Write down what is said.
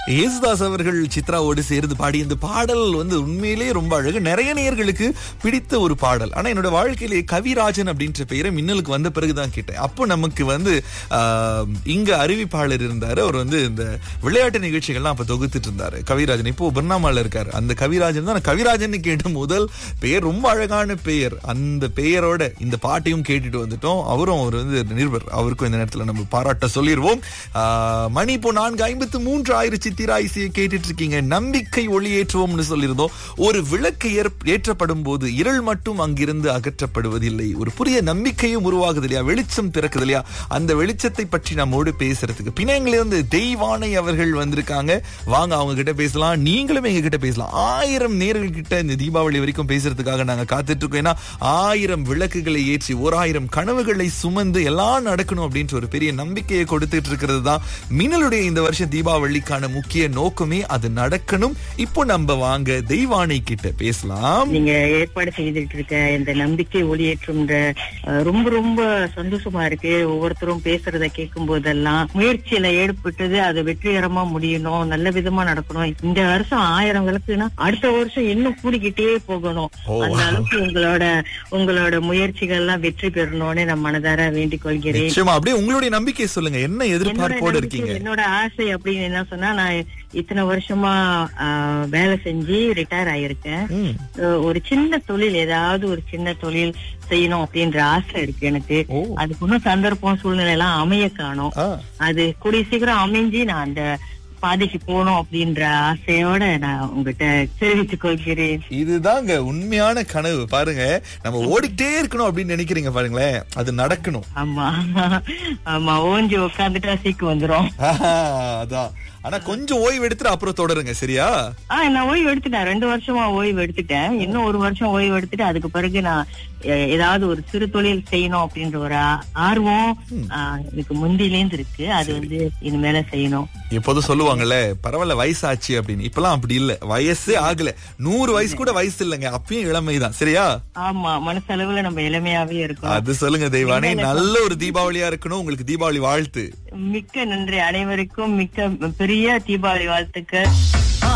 ஏசுதாஸ் அவர்கள் சித்ராவோடு சேர்ந்து பாடிய இந்த பாடல் வந்து உண்மையிலேயே ரொம்ப அழகு நிறைய நேயர்களுக்கு பிடித்த ஒரு பாடல் ஆனா என்னோட வாழ்க்கையிலே கவிராஜன் அப்படின்ற பெயரை மின்னலுக்கு வந்த பிறகுதான் கேட்டேன் அப்போ நமக்கு வந்து ஆஹ், இங்க அறிவிப்பாளர் இருந்தாரு அவர் வந்து இந்த விளையாட்டு நிகழ்ச்சிகள்லாம் அப்ப தொகுத்துட்டு இருந்தாரு கவிராஜன் இப்போ பர்னாமால இருக்காரு அந்த கவிராஜன் தான் நான் கவிராஜன் கேட்ட முதல் பெயர் ரொம்ப அழகான பெயர் அந்த பெயரோட இந்த பாட்டையும் கேட்டுட்டு வந்துட்டோம் அவரும் அவர் வந்து நிருபர் அவருக்கும் இந்த நேரத்துல நம்ம பாராட்ட சொல்லிடுவோம் ஆஹ், மணி இப்போ நான்கு ஐம்பத்து மூன்று ஆயிரம் சித்திரா இசையை கேட்டுட்டு இருக்கீங்க நம்பிக்கை ஒளியேற்றுவோம்னு சொல்லியிருந்தோம் ஒரு விளக்கு ஏற்- ஏற்றப்படும் போது இருள் மட்டும் அங்கிருந்து அகற்றப்படுவதில்லை ஒரு புதிய நம்பிக்கையும் உருவாகுது இல்லையா வெளிச்சம் பிறக்குது இல்லையா அந்த வெளிச்சத்தை பற்றி நம்மோடு பேசுறதுக்கு பிணையங்களிலிருந்து தெய்வானை அவர்கள் வந்திருக்காங்க வாங்க அவங்க கிட்ட பேசலாம் நீங்களும் எங்க கிட்ட பேசலாம் ஆயிரம் நேர்கள் கிட்ட இந்த தீபாவளி வரைக்கும் பேசுறதுக்காக நாங்க காத்துட்டு இருக்கோம் ஏன்னா ஆயிரம் விளக்குகளை ஏற்றி ஓர் ஆயிரம் கனவுகளை சுமந்து எல்லாம் நடக்கணும் அப்படின்ற ஒரு பெரிய நம்பிக்கையை கொடுத்துட்டு இருக்கிறது தான் மின்னலுடைய இந்த வருஷம் தீபாவளிக்கான முக்கிய நோக்கமே அது நடக்கணும் இப்போ நம்ம வாங்க தெய்வானை கிட்ட பேசலாம் நீங்க ஏற்பாடு செய்துட்டு இருக்க இந்த நம்பிக்கை ஒளியேற்றும்ன்ற அஹ், ரொம்ப ரொம்ப சந்தோஷமா இருக்கு ஒவ்வொருத்தரும் பேசுறத கேட்கும் போதெல்லாம் முயற்சியில ஏற்பட்டது அது வெற்றிகரமா முடியணும் நல்ல விதமா நடக்கணும் இந்த வருஷம் ஆயிரம் விளக்குனா அடுத்த வருஷம் இன்னும் கூடிக்கிட்டே போகணும் ஓ. அந்த அளவுக்கு உங்களோட உங்களோட முயற்சிகள் எல்லாம் வெற்றி பெறணும்னு நான் மனதார வேண்டிக் கொள்கிறேன் நிச்சயமா அப்படியே உங்களுடைய நம்பிக்கை சொல்லுங்க என்ன என்னோட எதிர்பார்ப்போடு நம்பிக்கை, இருக்கீங்க என்னோட ஆசை அப்படின்னு என்ன சொன்னா நான் இத்தனை வருஷமா ஆஹ், வேலை செஞ்சு ரிட்டையர் ஆயிருக்கேன் ம். அஹ், ஒரு சின்ன தொழில் ஏதாவது ஒரு சின்ன தொழில் செய்யணும் அப்படின்ற ஆசை இருக்கு எனக்கு ஓ. அதுக்கு இன்னும் சந்தர்ப்பம் சூழ்நிலை எல்லாம் அமைய காணும் ஆ. அது கூடிய சீக்கிரம் அமைஞ்சு நான் அந்த பாதைக்கு போகணும் அப்படின்ற ஆசையோட நான் உங்ககிட்ட தெரிவித்துக் கொள்கிறேன் இதுதாங்க உண்மையான கனவு பாருங்க நம்ம ஓடிக்கிட்டே இருக்கணும் அப்படின்னு நினைக்கிறீங்க பாருங்களேன் அது நடக்கணும் ஆமா ஆமா ஓஞ்சி உட்காந்துட்டா சீக்கு வந்துரும் ஆஹா, அதான் ஆனா கொஞ்சம் ஓய்வு எடுத்துட்டு அப்புறம் தொடருங்க சரியா ஆஹ் நான் ஓய்வு எடுத்துட்டேன் ரெண்டு வருஷமா ஓய்வு எடுத்துட்டேன் இன்னும் ஒரு வருஷம் ஓய்வு எடுத்துட்டு அதுக்கு பிறகு நான் எ- ஏதாவது ஒரு சிறு தொழில் செய்யணும் அப்படின்ற ஒரு ஆ- ஆர்வம் ஆஹ், எனக்கு முந்திலேந்து இருக்கு அது வந்து இனிமேல செய்யணும் எப்போதும் சொல்லுவாங்கல்ல பரவாயில்ல வயசாச்சு அப்படின்னு இப்பெல்லாம் அப்படி இல்ல வயசே ஆகல நூறு வயசு கூட வயசு இல்லைங்க அப்பயும் இளமைதான் சரியா ஆமா மனசளவுல நம்ம இளமையாவே இருக்கோம் அது சொல்லுங்க தெய்வானே நல்ல ஒரு தீபாவளியா இருக்கணும் உங்களுக்கு தீபாவளி வாழ்த்து மிக்க நன்றி அனைவருக்கும் மிக்க பெரிய தீபாவளி வாழ்த்துக்கள்